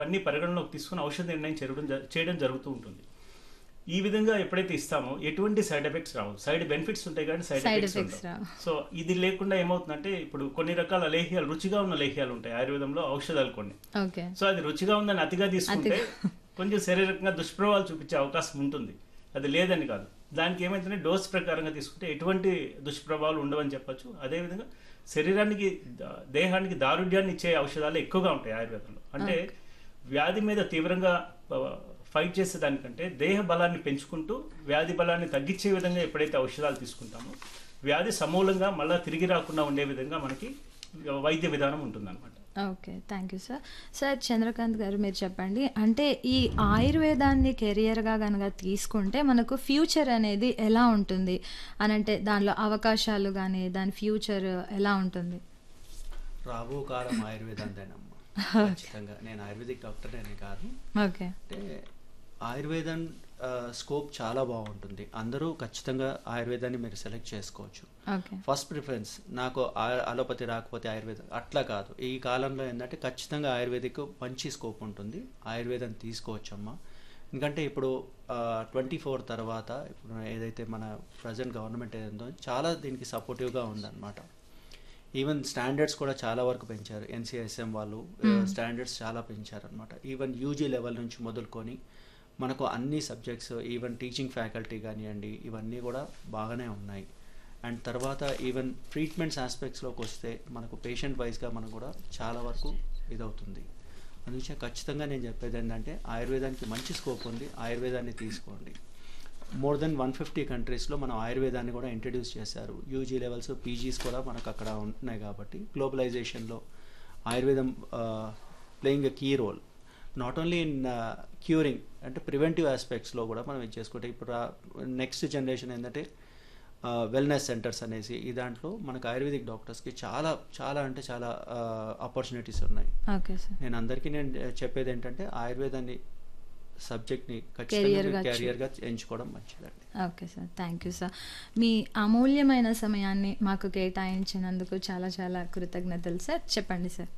అన్ని పరిగణలోకి తీసుకుని ఔషధ నిర్ణయం చేయడం జ- చేయడం జరుగుతూ ఉంటుంది ఈ విధంగా ఎప్పుడైతే ఇస్తామో ఎటువంటి సైడ్ ఎఫెక్ట్స్ రావు సైడ్ బెనిఫిట్స్ ఉంటాయి కానీ సైడ్ Side ఎఫెక్ట్స్ effects ఉండవు రావు. సో ఇది లేకుండా ఏమవుతుందంటే ఇప్పుడు కొన్ని రకాల లేహ్యాలు రుచిగా ఉన్న లేహ్యాలు ఉంటాయి ఆయుర్వేదంలో ఔషధాలు కొన్ని ఓకే సో అది రుచిగా ఉందని అతిగా తీసుకుంటే కొంచెం శారీరకంగా దుష్ప్రభావాలు చూపించే అవకాశం ఉంటుంది అది లేదని కాదు దానికి ఏమైందంటే డోస్ ప్రకారంగా తీసుకుంటే ఎటువంటి దుష్ప్రభావాలు ఉండవని చెప్పొచ్చు అదేవిధంగా శరీరానికి ద- దేహానికి దారుఢ్యాన్ని ఇచ్చే ఔషధాలు ఎక్కువగా ఉంటాయి ఆయుర్వేదంలో అంటే వ్యాధి మీద తీవ్రంగా ఫైట్ చేసే దానికంటే దేహ బలాన్ని పెంచుకుంటూ వ్యాధి బలాన్ని తగ్గించే విధంగా ఎప్పుడైతే ఔషధాలు తీసుకుంటామో వ్యాధి సమూలంగా మళ్ళీ తిరిగి రాకుండా ఉండే విధంగా మనకి వైద్య విధానం ఉంటుందన్నమాట okay thank you sir sir Chandrakanth garu మీరు చెప్పండి అంటే ఈ ఆయుర్వేదాన్ని కెరియర్గా కనుక తీసుకుంటే మనకు ఫ్యూచర్ అనేది ఎలా ఉంటుంది అని అంటే దానిలో అవకాశాలు కానీ దాని ఫ్యూచర్ ఎలా ఉంటుంది రాబో కాలం ఆయుర్వేదందేనమ్మా ఖచ్చితంగా నేను ఆయుర్వేదిక్ డాక్టర్ అనే కాదు ఓకే అంటే ఆయుర్వేదం స్కోప్ చాలా బాగుంటుంది అందరూ ఖచ్చితంగా ఆయుర్వేదాన్ని మీరు సెలెక్ట్ చేసుకోవచ్చు ఓకే ఫస్ట్ ప్రిఫరెన్స్ నాకు ఆ- అలోపతి రాకపోతే ఆయుర్వేదం అట్లా కాదు ఈ కాలంలో ఏంటంటే ఖచ్చితంగా ఆయుర్వేదిక్ మంచి స్కోప్ ఉంటుంది ఆయుర్వేదం తీసుకోవచ్చమ్మా ఎందుకంటే ఇప్పుడు ట్వంటీ ఫోర్ తర్వాత ఇప్పుడు ఏదైతే మన ప్రజెంట్ గవర్నమెంట్ ఏదో చాలా దీనికి సపోర్టివ్గా ఉందన్నమాట ఈవెన్ స్టాండర్డ్స్ కూడా చాలా వరకు పెంచారు ఎన్సిఎస్ఎం వాళ్ళు స్టాండర్డ్స్ చాలా పెంచారు అనమాట ఈవెన్ యూజీ లెవెల్ నుంచి మొదలుకొని మనకు అన్ని సబ్జెక్ట్స్ ఈవెన్ టీచింగ్ ఫ్యాకల్టీ కానివ్వండి ఇవన్నీ కూడా బాగానే ఉన్నాయి అండ్ తర్వాత ఈవెన్ ట్రీట్మెంట్స్ ఆస్పెక్ట్స్లోకి వస్తే మనకు పేషెంట్ వైజ్గా మనం కూడా చాలా వరకు ఇదవుతుంది అందుకే ఖచ్చితంగా నేను చెప్పేది ఏంటంటే ఆయుర్వేదానికి మంచి స్కోప్ ఉంది ఆయుర్వేదాన్ని తీసుకోండి మోర్ దెన్ వన్ ఫిఫ్టీ కంట్రీస్లో మనం ఆయుర్వేదాన్ని కూడా ఇంట్రడ్యూస్ చేశారు యూజీ లెవెల్స్ పీజీస్ కూడా మనకు అక్కడ ఉంటున్నాయి కాబట్టి గ్లోబలైజేషన్లో ఆయుర్వేదం playing a key role not only in curing అంటే ప్రివెంటివ్ ఆస్పెక్ట్స్లో కూడా మనం ఇది చేసుకుంటే ఇప్పుడు నెక్స్ట్ జనరేషన్ ఏంటంటే వెల్నెస్ సెంటర్స్ అనేసి ఈ దాంట్లో మనకు ఆయుర్వేదిక్ డాక్టర్స్కి చాలా చాలా అంటే చాలా ఆపర్చునిటీస్ ఉన్నాయి ఓకే సార్ నేను అందరికీ నేను చెప్పేది ఏంటంటే ఆయుర్వేదాన్ని సబ్జెక్ట్ని Career ఖచ్చితంగా గా చూ- క్యారియర్గా ఎంచుకోవడం మంచిదండి okay sir thank you sir మీ అమూల్యమైన సమయాన్ని మాకు కేటాయించినందుకు చాలా చాలా కృతజ్ఞతలు సార్ చెప్పండి సార్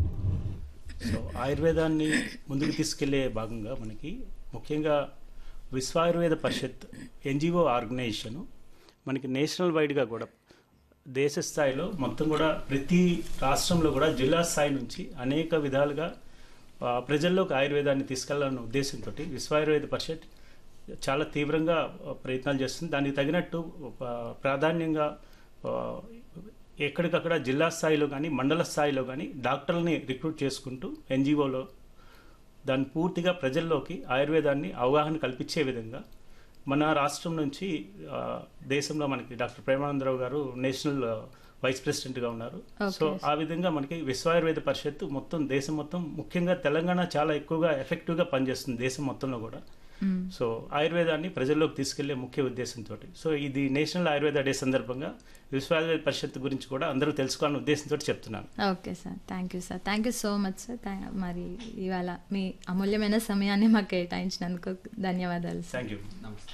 సో ఆయుర్వేదాన్ని ముందుకు తీసుకెళ్లే భాగంగా మనకి ముఖ్యంగా విశ్వాయుర్వేద పరిషత్ ఎన్జిఓ ఆర్గనైజేషన్ మనకి నేషనల్ వైడ్గా కూడా దేశ స్థాయిలో మొత్తం కూడా ప్రతి రాష్ట్రంలో కూడా జిల్లా స్థాయి నుంచి అనేక విధాలుగా ఆ, ప్రజల్లోకి ఆయుర్వేదాన్ని తీసుకెళ్లాలన్న ఉద్దేశంతో విశ్వాయుర్వేద పరిషత్ చాలా తీవ్రంగా ఆ, ప్రయత్నాలు చేస్తుంది దానికి తగినట్టు ఆ, ప్రాధాన్యంగా ఆ, ఎక్కడికక్కడ జిల్లా స్థాయిలో కానీ మండల స్థాయిలో కానీ డాక్టర్లని రిక్రూట్ చేసుకుంటూ ఎన్జిఓలో దాన్ని పూర్తిగా ప్రజల్లోకి ఆయుర్వేదాన్ని అవగాహన కల్పించే విధంగా మన రాష్ట్రం నుంచి ఆ, దేశంలో మనకి డాక్టర్ ప్రేమానందరావు గారు నేషనల్ ఆ, వైస్ ప్రెసిడెంట్గా ఉన్నారు Okay. సో ఆ విధంగా మనకి విశ్వాయుర్వేద పరిషత్తు మొత్తం దేశం మొత్తం ముఖ్యంగా తెలంగాణ చాలా ఎక్కువగా ఎఫెక్టివ్గా పనిచేస్తుంది దేశం మొత్తంలో కూడా మ్మ్. సో ఆయుర్వేదాన్ని ప్రజల్లోకి తీసుకెళ్లే ముఖ్య ఉద్దేశంతో సో ఇది నేషనల్ ఆయుర్వేద డే సందర్భంగా విశ్వాయుర్వేద పరిషత్ గురించి కూడా అందరూ తెలుసుకోవాలనే ఉద్దేశంతో చెప్తున్నాను okay sir thank you sir thank you so much sir థ్యా- మరి ఇవాళ మీ అమూల్యమైన సమయాన్ని మాకు కేటాయించినందుకు ధన్యవాదాలు సార్ థ్యాంక్ యూ నమస్తే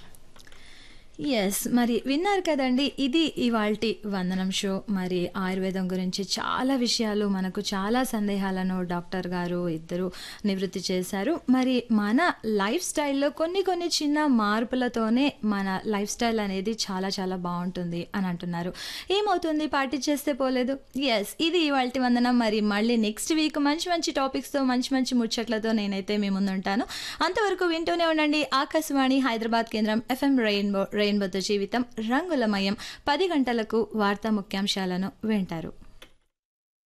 ఎస్ మరి విన్నారు కదండి ఇది ఇవాల్టి వందనం షో మరి ఆయుర్వేదం గురించి చాలా విషయాలు మనకు చాలా సందేహాలను డాక్టర్ గారు ఇద్దరు నివృత్తి చేశారు మరి మన లైఫ్ స్టైల్లో కొన్ని కొన్ని చిన్న మార్పులతోనే మన లైఫ్ స్టైల్ అనేది చాలా చాలా బాగుంటుంది అని అంటున్నారు ఏమవుతుంది పాటించేస్తే పోలేదు ఎస్ ఇది ఇవాల్టి వందనం మరి మళ్ళీ నెక్స్ట్ వీక్ మంచి మంచి టాపిక్స్తో మంచి మంచి ముచ్చట్లతో నేనైతే మీ ముందుంటాను అంతవరకు వింటూనే ఉండండి ఆకాశవాణి హైదరాబాద్ కేంద్రం ఎఫ్ఎం రెయిన్బో రెయిన్బోతో జీవితం రంగులమయం పది గంటలకు వార్తా ముఖ్యాంశాలను వింటారు